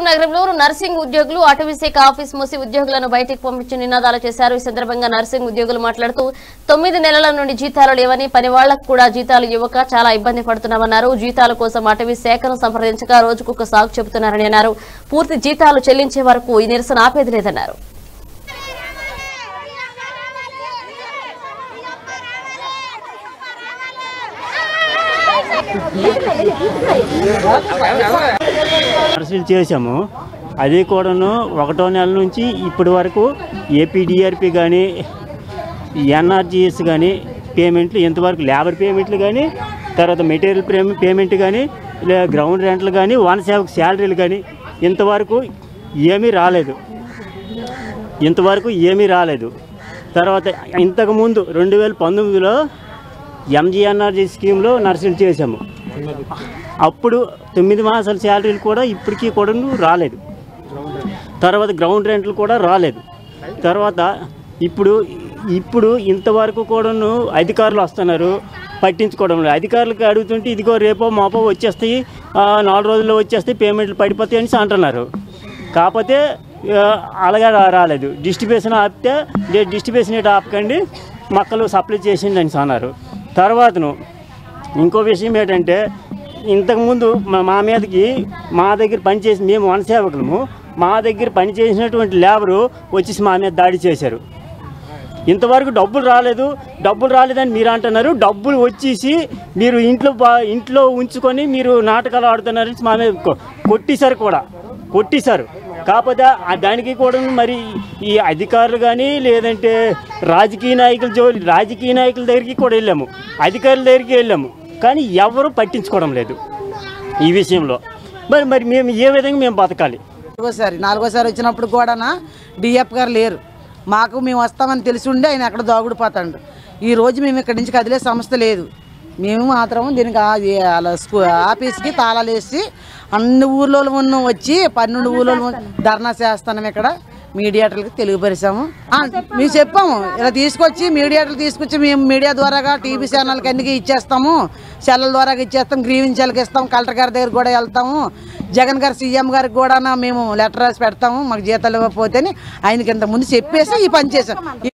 నగరంలో నర్సింగ్ ఉద్యోగులు అటవీ శాఖ ఆఫీస్ మూసి ఉద్యోగులను బయటికి పంపించి నినాదాలు చేశారు ఈ సందర్భంగా నర్సింగ్ ఉద్యోగులు మాట్లాడుతూ తొమ్మిది నెలల నుండి జీతాలు లేవని పని వాళ్లకు కూడా జీతాలు ఇవ్వక చాలా ఇబ్బంది పడుతున్నామన్నారు జీతాల కోసం అటవీ శాఖను సంప్రదించక రోజుకొక సాగు చెబుతున్నారని అన్నారు పూర్తి జీతాలు చెల్లించే వరకు ఈ నిరసన ఆపేది లేదన్నారు అరెస్టులు చేశాము అది కూడాను ఒకటో నెల నుంచి ఇప్పటి వరకు ఏపీడిఆర్పి కానీ ఎన్ఆర్జీఎస్ కానీ పేమెంట్లు ఇంతవరకు లేబర్ పేమెంట్లు కానీ తర్వాత మెటీరియల్ ప్రే పేమెంట్ కానీ లే గ్రౌండ్ రెంట్లు కానీ వన్ సేవకు శాలరీలు కానీ ఇంతవరకు ఏమీ రాలేదు ఇంతవరకు ఏమీ రాలేదు తర్వాత ఇంతకుముందు రెండు వేల పంతొమ్మిదిలో ఎంజీఎన్ఆర్జీ స్కీమ్లో నర్సింగ్ చేశాము అప్పుడు తొమ్మిది మాసాల శాలరీలు కూడా ఇప్పటికీ కూడా రాలేదు తర్వాత గ్రౌండ్ రెంట్లు కూడా రాలేదు తర్వాత ఇప్పుడు ఇప్పుడు ఇంతవరకు కూడాను అధికారులు వస్తున్నారు పట్టించుకోవడం లేదు అధికారులకు అడుగుతుంటే ఇదిగో రేపో మాపో వచ్చేస్తాయి ఆ, నాలుగు రోజుల్లో వచ్చేస్తాయి పేమెంట్లు పడిపోతాయి అని అంటున్నారు కాకపోతే ఆ, అలాగే రా- రాలేదు డిస్ట్రిబ్యూషన్ ఆపితే లేదు డిస్ట్రిబ్యూషన్ ఇటు ఆపకండి మొక్కలు సప్లై చేసిండి అని అన్నారు తర్వాతను ఇంకో విషయం ఏంటంటే ఇంతకుముందు మా మా మీదకి మా దగ్గర పనిచేసి మేము వనసేవకులము మా దగ్గర పనిచేసినటువంటి లేబరు వచ్చేసి మా మీద దాడి చేశారు ఇంతవరకు డబ్బులు రాలేదు డబ్బులు రాలేదని మీరు అంటున్నారు డబ్బులు వచ్చేసి మీరు ఇంట్లో బా- ఇంట్లో ఉంచుకొని మీరు నాటకాలు ఆడుతున్నారని మా మీద కొ- కొట్టేశారు కూడా కొట్టేశారు కాకపోతే ఆ దానికి కూడా మరి ఈ అధికారులు కానీ లేదంటే రాజకీయ నాయకుల జోలి రాజకీయ నాయకుల దగ్గరికి కూడా వెళ్ళాము అధికారుల దగ్గరికి వెళ్ళాము కానీ ఎవరు పట్టించుకోవడం లేదు ఈ విషయంలో మరి మరి మేము ఏ విధంగా మేము బతకాలి నాలుగోసారి నాలుగోసారి వచ్చినప్పుడు కూడా డిఎఫ్ గారు లేరు మాకు మేము వస్తామని తెలిసి ఉండి ఆయన ఎక్కడ దాగుడిపోతాడు ఈ రోజు మేము ఇక్కడి నుంచి కదిలే సంస్థ లేదు మేము మాత్రం దీనికి ఆ- ఈ వాళ్ళ స్కూ ఆఫీస్కి తాళాలు వేసి అన్ని ఊర్లో ఉన్న వచ్చి పన్నెండు ఊర్లో ఉన్న ధర్నా చేస్తున్నాం ఇక్కడ మీడియాటర్లకు తెలియపరిచాము ఆ, మేము చెప్పాము ఇలా తీసుకొచ్చి మీడియాటర్లు తీసుకొచ్చి మేము మీడియా ద్వారాగా టీవీ ఛానల్కి అన్నికి ఇచ్చేస్తాము సెల్లల ద్వారా ఇచ్చేస్తాం గ్రీవించాలకి ఇస్తాం కలెక్టర్ గారి దగ్గర కూడా వెళ్తాము జగన్ గారు సీఎం గారికి కూడా మేము లెటర్ రాసి పెడతాము మాకు జీతాలు ఇవ్వకపోతే ఆయనకి ఇంత ముందు చెప్పేసి ఈ పని చేసాం